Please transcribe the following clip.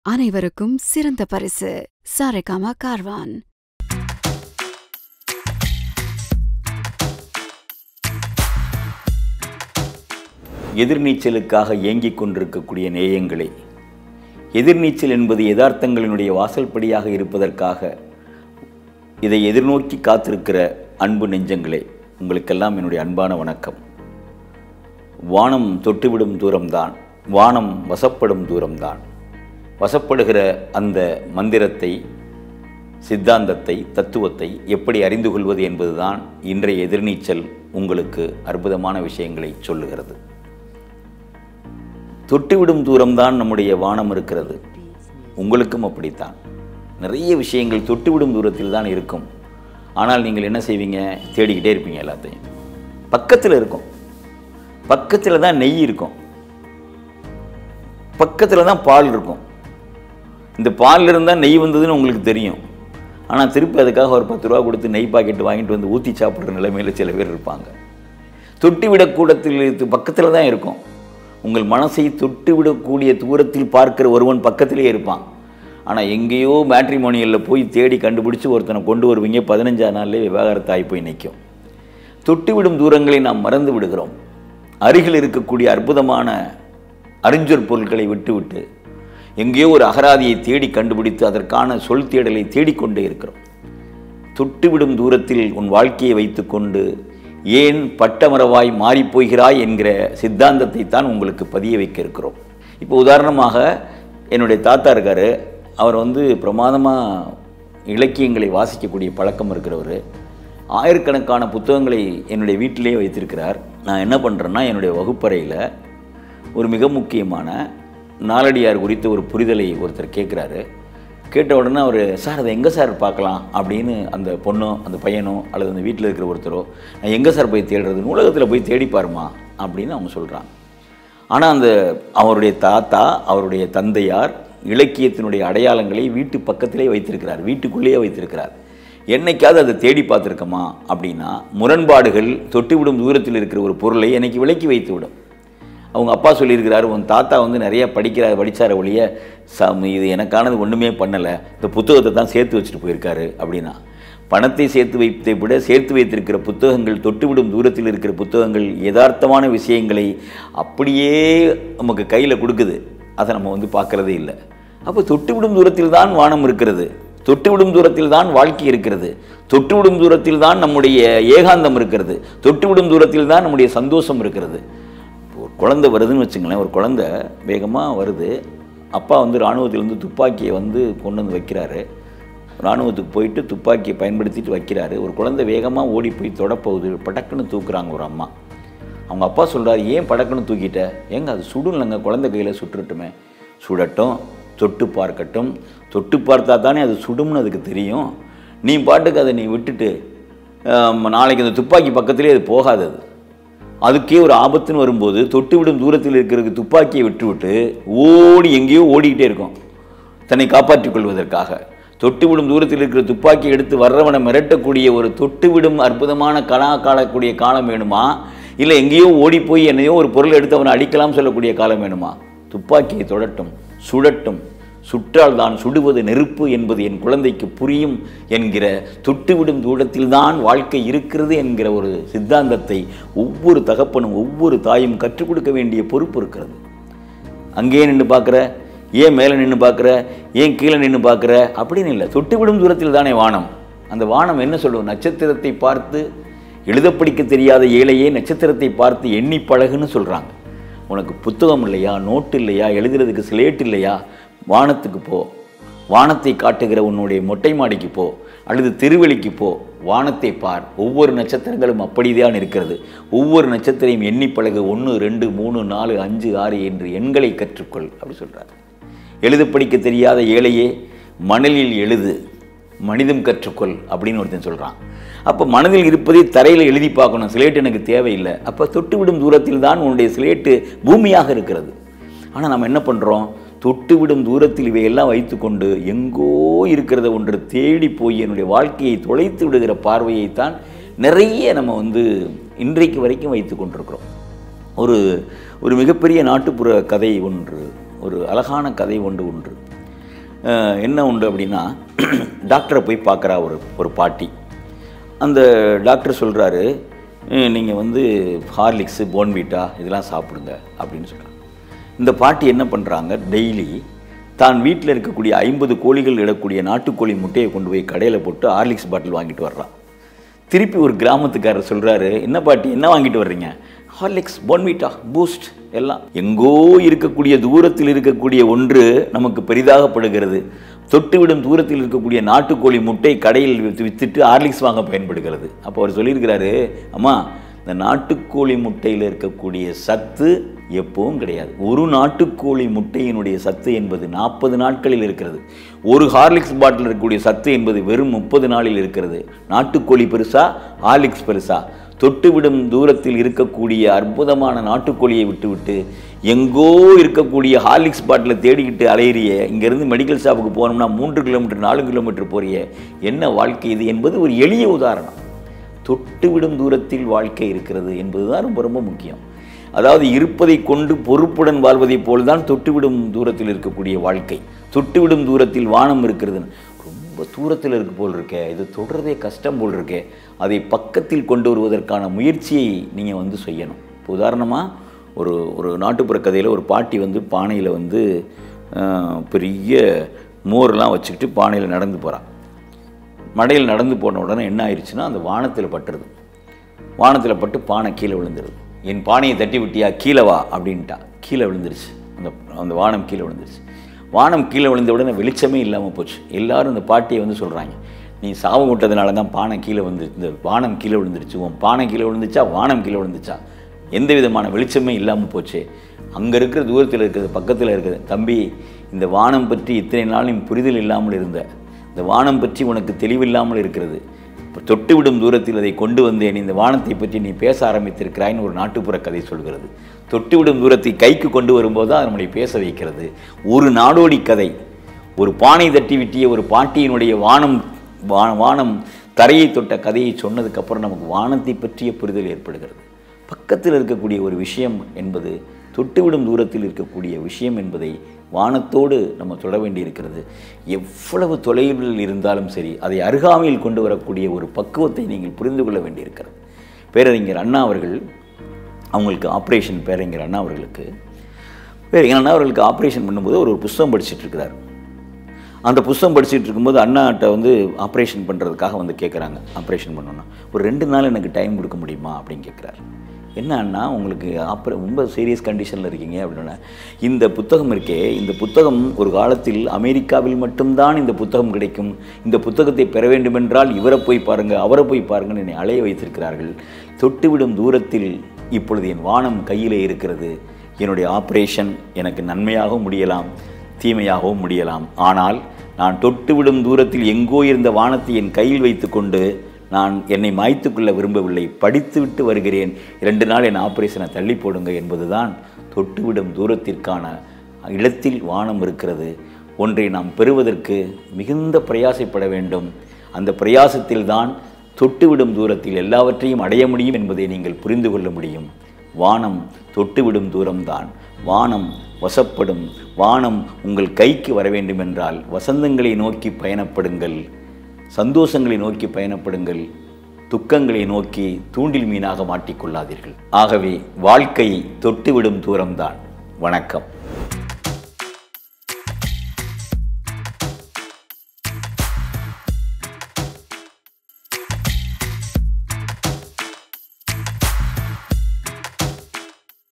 அனைவருக்கும் சிறந்த பரிசு சாரேகாமா கார்வான் எதிர்நீச்சலுக்காக ஏங்கிக் கொண்டிருக்கக்கூடிய நேயங்களே எதிர்நீச்சல் என்பது யதார்த்தங்களினுடைய வாசல்படியாக இருப்பதற்காக இதை எதிர்நோக்கி காத்திருக்கிற அன்பு நெஞ்சங்களே உங்களுக்கெல்லாம் என்னுடைய அன்பான வணக்கம் வானம் தொட்டுவிடும் தூரம்தான் வானம் வசப்படும் தூரம்தான் வசப்படுகிற அந்த மந்திரத்தை சித்தாந்தத்தை தத்துவத்தை எப்படி அறிந்து கொள்வது என்பதுதான் இன்றைய எதிர்நீச்சல் உங்களுக்கு அற்புதமான விஷயங்களை சொல்லுகிறது தொட்டுவிடும் தூரம்தான் நம்முடைய வானம் இருக்கிறது உங்களுக்கும் அப்படித்தான் நிறைய விஷயங்கள் தொட்டுவிடும் தூரத்தில் தான் இருக்கும் ஆனால் நீங்கள் என்ன செய்வீங்க தேடிக்கிட்டே இருப்பீங்க எல்லாத்தையும் பக்கத்தில் இருக்கும் பக்கத்தில் தான் நெய் இருக்கும் பக்கத்தில் தான் பால் இருக்கும் இந்த பாலில் இருந்தால் நெய் வந்ததுன்னு உங்களுக்கு தெரியும் ஆனால் திருப்பி அதுக்காக ஒரு பத்து ரூபா கொடுத்து நெய் பாக்கெட் வாங்கிட்டு வந்து ஊற்றி சாப்பிட்ற நிலைமையில் சில பேர் இருப்பாங்க தொட்டி விடக்கூடத்தில் பக்கத்தில் தான் இருக்கும் உங்கள் மனசை தொட்டு விடக்கூடிய தூரத்தில் பார்க்கிற ஒருவன் பக்கத்திலே இருப்பான் ஆனால் எங்கேயோ மேட்ரிமோனியலில் போய் தேடி கண்டுபிடிச்சி ஒருத்தனை கொண்டு வருவீங்க பதினஞ்சாம் நாள்லேயே விவாகரத்தாகி போய் நிற்கும் தொட்டுவிடும் தூரங்களை நாம் மறந்து விடுகிறோம் அருகில் இருக்கக்கூடிய அற்புதமான அறிஞ்சொற் பொருட்களை விட்டுவிட்டு எங்கேயோ ஒரு அகராதியை தேடி கண்டுபிடித்து அதற்கான சொல் தேடலை தேடிக்கொண்டே இருக்கிறோம் தொட்டுவிடும் தூரத்தில் உன் வாழ்க்கையை வைத்துக்கொண்டு ஏன் பட்டமரவாய் மாறிப்போகிறாய் என்கிற சித்தாந்தத்தை தான் உங்களுக்கு பதிய வைக்க இருக்கிறோம் இப்போ உதாரணமாக என்னுடைய தாத்தா இருக்கார் அவர் வந்து பிரமாதமாக இலக்கியங்களை வாசிக்கக்கூடிய பழக்கம் இருக்கிறவர் ஆயிரக்கணக்கான புத்தகங்களை என்னுடைய வீட்டிலேயே வைத்திருக்கிறார் நான் என்ன பண்ணுறேன்னா என்னுடைய வகுப்பறையில் ஒரு மிக முக்கியமான நாலடியார் குறித்த ஒரு புரிதலை ஒருத்தர் கேட்குறாரு கேட்ட உடனே அவர் சார் அதை எங்கே சார் பார்க்கலாம் அப்படின்னு அந்த பொண்ணோ அந்த பையனோ அல்லது அந்த வீட்டில் இருக்கிற ஒருத்தரோ நான் எங்கே சார் போய் தேடுறது நூலகத்தில் போய் தேடி பாருமா அப்படின்னு அவங்க சொல்கிறாங்க ஆனால் அந்த அவருடைய தாத்தா அவருடைய தந்தையார் இலக்கியத்தினுடைய அடையாளங்களை வீட்டு பக்கத்திலே வைத்திருக்கிறார் வீட்டுக்குள்ளேயே வைத்திருக்கிறார் என்னைக்காவது அதை தேடி பார்த்துருக்கோமா அப்படின்னா முரண்பாடுகள் தொட்டுவிடும் தூரத்தில் இருக்கிற ஒரு பொருளை என்னைக்கு விலக்கி வைத்து விடும் அவங்க அப்பா சொல்லியிருக்கிறாரு உன் தாத்தா வந்து நிறைய படிக்கிறார் படித்தார ஒழிய சாமி இது எனக்கானது ஒன்றுமே பண்ணலை இந்த புத்தகத்தை தான் சேர்த்து வச்சுட்டு போயிருக்காரு அப்படின்னா பணத்தை சேர்த்து வைத்ததை விட சேர்த்து வைத்திருக்கிற புத்தகங்கள் தொட்டுவிடும் தூரத்தில் இருக்கிற புத்தகங்கள் யதார்த்தமான விஷயங்களை அப்படியே நமக்கு கையில் கொடுக்குது அதை நம்ம வந்து பார்க்குறதே இல்லை அப்போ தொட்டுவிடும் தூரத்தில் தான் வானம் இருக்கிறது தொட்டுவிடும் தூரத்தில் தான் வாழ்க்கை இருக்கிறது தொட்டுவிடும் தூரத்தில் தான் நம்முடைய ஏகாந்தம் இருக்கிறது தொட்டுவிடும் தூரத்தில் தான் நம்முடைய சந்தோஷம் இருக்கிறது ஒரு குழந்தை வருதுன்னு வச்சுங்களேன் ஒரு குழந்தை வேகமாக வருது அப்பா வந்து இராணுவத்திலேருந்து துப்பாக்கியை வந்து கொண்டு வந்து வைக்கிறாரு இராணுவத்துக்கு போயிட்டு துப்பாக்கியை பயன்படுத்திட்டு வைக்கிறாரு ஒரு குழந்தை வேகமாக ஓடி போய் தொடப்போகுது படக்குன்னு தூக்குறாங்க ஒரு அம்மா அவங்க அப்பா சொல்கிறார் ஏன் படக்குன்னு தூக்கிட்ட ஏங்க அது சுடும்லங்க குழந்தை கையில் சுட்டுட்டுமே சுடட்டும் தொட்டு பார்க்கட்டும் தொட்டு பார்த்தா தானே அது சுடும்னு அதுக்கு தெரியும் நீ பாட்டுக்கு அதை நீ விட்டுட்டு நாளைக்கு அந்த துப்பாக்கி பக்கத்துலேயே அது போகாது அது அதுக்கே ஒரு ஆபத்துன்னு வரும்போது தொட்டு விடும் தூரத்தில் இருக்கிற துப்பாக்கியை விட்டுவிட்டு ஓடி எங்கேயோ ஓடிக்கிட்டே இருக்கும் தன்னை காப்பாற்றிக் கொள்வதற்காக தொட்டு விடும் தூரத்தில் இருக்கிற துப்பாக்கி எடுத்து வர்றவனை மிரட்டக்கூடிய ஒரு தொட்டு விடும் அற்புதமான கலா காலக்கூடிய காலம் வேணுமா இல்லை எங்கேயோ ஓடி போய் என்னையோ ஒரு பொருள் எடுத்து அவனை அடிக்கலாம் சொல்லக்கூடிய காலம் வேணுமா துப்பாக்கியை தொடட்டும் சுடட்டும் சுற்றால் தான் சுடுவது நெருப்பு என்பது என் குழந்தைக்கு புரியும் என்கிற தொட்டுவிடும் தூரத்தில் தான் வாழ்க்கை இருக்கிறது என்கிற ஒரு சித்தாந்தத்தை ஒவ்வொரு தகப்பனும் ஒவ்வொரு தாயும் கற்றுக் கொடுக்க வேண்டிய பொறுப்பு இருக்கிறது அங்கேயே நின்று பார்க்குற ஏன் மேலே நின்று பார்க்குற ஏன் கீழே நின்று பார்க்குற அப்படின்னு இல்லை தொட்டுவிடும் தூரத்தில் தானே வானம் அந்த வானம் என்ன சொல்லும் நட்சத்திரத்தை பார்த்து எழுத படிக்க தெரியாத ஏழையே நட்சத்திரத்தை பார்த்து எண்ணி பழகுன்னு சொல்கிறாங்க உனக்கு புத்தகம் இல்லையா நோட்டு இல்லையா எழுதுறதுக்கு ஸ்லேட் இல்லையா வானத்துக்கு போ வானத்தை காட்டுகிற உன்னுடைய மொட்டை மாடிக்கு போ அல்லது திருவெளிக்கு போ வானத்தை பார் ஒவ்வொரு நட்சத்திரங்களும் அப்படிதான் இருக்கிறது ஒவ்வொரு நட்சத்திரையும் எண்ணி பழகு ஒன்று ரெண்டு மூணு நாலு அஞ்சு ஆறு என்று எண்களை கற்றுக்கொள் அப்படி சொல்கிறார் எழுத படிக்க தெரியாத ஏழையே மணலில் எழுது மனிதம் கற்றுக்கொள் அப்படின்னு ஒருத்தன் சொல்கிறான் அப்போ மனதில் இருப்பதை தரையில் எழுதி பார்க்கணும் ஸ்லேட் எனக்கு தேவையில்லை அப்போ தொட்டுவிடும் தூரத்தில் தான் உன்னுடைய ஸ்லேட்டு பூமியாக இருக்கிறது ஆனால் நம்ம என்ன பண்ணுறோம் தொட்டுவிடும் தூரத்தில் இவையெல்லாம் வைத்துக்கொண்டு எங்கோ இருக்கிறத ஒன்று தேடி போய் என்னுடைய வாழ்க்கையை தொலைத்து விடுகிற பார்வையைத்தான் நிறைய நம்ம வந்து இன்றைக்கு வரைக்கும் வைத்து கொண்டிருக்கிறோம் ஒரு ஒரு மிகப்பெரிய நாட்டுப்புற கதை ஒன்று ஒரு அழகான கதை ஒன்று ஒன்று அஹ், என்ன உண்டு அப்படின்னா டாக்டரை போய் பார்க்குறா ஒரு ஒரு பாட்டி அந்த டாக்டர் சொல்கிறாரு நீங்கள் வந்து ஹார்லிக்ஸு போன்வீட்டா இதெல்லாம் சாப்பிடுங்க அப்படின்னு சொல்கிறாங்க இந்த பாட்டி என்ன பண்ணுறாங்க டெய்லி தான் வீட்டில் இருக்கக்கூடிய ஐம்பது கோழிகள் இடக்கூடிய நாட்டுக்கோழி முட்டையை கொண்டு போய் கடையில் போட்டு ஹார்லிக்ஸ் பாட்டில் வாங்கிட்டு வர்றான் திருப்பி ஒரு கிராமத்துக்காரர் சொல்கிறாரு என்ன பாட்டி என்ன வாங்கிட்டு வர்றீங்க ஹார்லிக்ஸ் போன்வீட்டா பூஸ்ட் எல்லாம் எங்கோ இருக்கக்கூடிய தூரத்தில் இருக்கக்கூடிய ஒன்று நமக்கு பெரிதாகப்படுகிறது தொட்டுவிடும் தூரத்தில் இருக்கக்கூடிய நாட்டுக்கோழி முட்டை கடையில் வித்து வித்துட்டு ஹார்லிக்ஸ் வாங்க பயன்படுகிறது அப்போ அவர் சொல்லியிருக்கிறாரு அம்மா இந்த நாட்டுக்கோழி முட்டையில் இருக்கக்கூடிய சத்து எப்பவும் கிடையாது ஒரு நாட்டுக்கோழி முட்டையினுடைய சத்து என்பது நாற்பது நாட்களில் இருக்கிறது ஒரு ஹார்லிக்ஸ் பாட்டில் இருக்கக்கூடிய சத்து என்பது வெறும் முப்பது நாளில் இருக்கிறது நாட்டுக்கோழி பெருசா ஹார்லிக்ஸ் பெருசா தொட்டுவிடும் தூரத்தில் இருக்கக்கூடிய அற்புதமான நாட்டுக்கோழியை விட்டுவிட்டு எங்கோ இருக்கக்கூடிய ஹார்லிக்ஸ் பாட்டிலை தேடிக்கிட்டு அலையிறிய இங்கேருந்து மெடிக்கல் ஷாப்புக்கு போனோம்னா மூன்று கிலோமீட்டர் நாலு கிலோமீட்டர் போறிய என்ன வாழ்க்கை இது என்பது ஒரு எளிய உதாரணம் தொட்டுவிடும் தூரத்தில் வாழ்க்கை இருக்கிறது என்பதுதான் ரொம்ப ரொம்ப முக்கியம் அதாவது இருப்பதை கொண்டு பொறுப்புடன் வாழ்வதைப் போல்தான் தொட்டுவிடும் தூரத்தில் இருக்கக்கூடிய வாழ்க்கை தொட்டுவிடும் தூரத்தில் வானம் இருக்கிறது ரொம்ப தூரத்தில் இருக்கு போல் இருக்கே இது தொடர்றதே கஷ்டம் போல் இருக்கே அதை பக்கத்தில் கொண்டு வருவதற்கான முயற்சியை நீங்கள் வந்து செய்யணும் இப்போ உதாரணமாக ஒரு ஒரு நாட்டுப்புற கதையில் ஒரு பாட்டி வந்து பானையில் வந்து ஆஹ், பெரிய மோர்லாம் வச்சுக்கிட்டு பானையில் நடந்து போகிறான் மடையில் நடந்து போன உடனே என்ன ஆயிடுச்சுன்னா அந்த வானத்தில் பட்டுருது வானத்தில் பட்டு பானை கீழே விழுந்துருது என் பானையை தட்டி விட்டியா கீழே வா அப்படின்ட்டா கீழே விழுந்துருச்சு அந்த அந்த வானம் கீழே விழுந்துருச்சு வானம் கீழே விழுந்த உடனே வெளிச்சமே இல்லாமல் போச்சு எல்லாரும் இந்த பாட்டியை வந்து சொல்கிறாங்க நீ சாவு விட்டதுனால தான் பானை கீழே வந்து இந்த வானம் கீழே விழுந்துருச்சு உன் பானை கீழே விழுந்துச்சா வானம் கீழே விழுந்துச்சா எந்த விதமான வெளிச்சமே இல்லாமல் போச்சு அங்கே இருக்கிற தூரத்தில் இருக்கிறது பக்கத்தில் இருக்குது தம்பி இந்த வானம் பற்றி இத்தனை நாள் நீ புரிதல் இல்லாமல் இருந்த இந்த வானம் பற்றி உனக்கு தெளிவில்லாமல் இருக்கிறது இப்போ தொட்டுவிடும் தூரத்தில் அதை கொண்டு வந்தேன் இந்த வானத்தை பற்றி நீ பேச ஆரம்பித்திருக்கிறாய்ன்னு ஒரு நாட்டுப்புற கதை சொல்கிறது தொட்டுவிடும் தூரத்தை கைக்கு கொண்டு வரும்போது தான் அது நம்மளை பேச வைக்கிறது ஒரு நாடோடி கதை ஒரு பானை தட்டி விட்டிய ஒரு பாட்டியினுடைய வானம் வா- வானம் தரையை தொட்ட கதையை சொன்னதுக்கப்புறம் நமக்கு வானத்தை பற்றிய புரிதல் ஏற்படுகிறது பக்கத்தில் இருக்கக்கூடிய ஒரு விஷயம் என்பது தொட்டுவிடும் தூரத்தில் இருக்கக்கூடிய விஷயம் என்பதை வானத்தோடு நம்ம தொட வேண்டியிருக்கிறது எவ்வளவு தொலைவில் இருந்தாலும் சரி அதை அருகாமையில் கொண்டு வரக்கூடிய ஒரு பக்குவத்தை நீங்கள் புரிந்து கொள்ள வேண்டியிருக்கிறது பேரறிஞர் அண்ணா அவர்கள் அவங்களுக்கு ஆப்ரேஷன் பேரறிஞர் அண்ணா அவர்களுக்கு பேரறிஞர் அண்ணா அவர்களுக்கு ஆப்ரேஷன் பண்ணும்போது ஒரு புஸ்தகம் படிச்சுட்டு இருக்கிறார் அந்த புஸ்தகம் படிச்சுட்டு இருக்கும்போது அண்ணாட்ட வந்து ஆப்ரேஷன் பண்ணுறதுக்காக வந்து கேட்குறாங்க ஆப்ரேஷன் பண்ணணும்னா ஒரு ரெண்டு நாள் எனக்கு டைம் கொடுக்க முடியுமா அப்படின்னு கேட்குறாரு என்ன அண்ணா உங்களுக்கு ஆப்ரே ரொம்ப சீரியஸ் கண்டிஷனில் இருக்கீங்க அப்படின்னா இந்த புத்தகம் இருக்கே இந்த புத்தகம் ஒரு காலத்தில் அமெரிக்காவில் மட்டும்தான் இந்த புத்தகம் கிடைக்கும் இந்த புத்தகத்தை பெற வேண்டுமென்றால் இவரை போய் பாருங்கள் அவரை போய் பாருங்கன்னு என்னை அலைய வைத்திருக்கிறார்கள் தொட்டுவிடும் தூரத்தில் இப்பொழுது என் வானம் கையிலே இருக்கிறது என்னுடைய ஆப்ரேஷன் எனக்கு நன்மையாகவும் முடியலாம் தீமையாகவும் முடியலாம் ஆனால் நான் தொட்டுவிடும் தூரத்தில் எங்கோ இருந்த வானத்தை என் கையில் வைத்துக்கொண்டு நான் என்னை மாய்த்து கொள்ள விரும்பவில்லை படித்துவிட்டு வருகிறேன் இரண்டு நாள் என் ஆபரேஷனை தள்ளி போடுங்க என்பதுதான் தொட்டுவிடும் தூரத்திற்கான இடத்தில் வானம் இருக்கிறது ஒன்றை நாம் பெறுவதற்கு மிகுந்த பிரயாசைப்பட வேண்டும் அந்த பிரயாசத்தில்தான் தொட்டுவிடும் தூரத்தில் எல்லாவற்றையும் அடைய முடியும் என்பதை நீங்கள் புரிந்து கொள்ள முடியும் வானம் தொட்டுவிடும் தூரம்தான் வானம் வசப்படும் வானம் உங்கள் கைக்கு வர வேண்டுமென்றால் வசந்தங்களை நோக்கி பயணப்படுங்கள் சந்தோஷங்களை நோக்கி பயணப்படுங்கள் துக்கங்களை நோக்கி தூண்டில் மீனாக மாட்டிக்கொள்ளாதீர்கள் ஆகவே வாழ்க்கை தொட்டுவிடும் தூரம்தான் வணக்கம்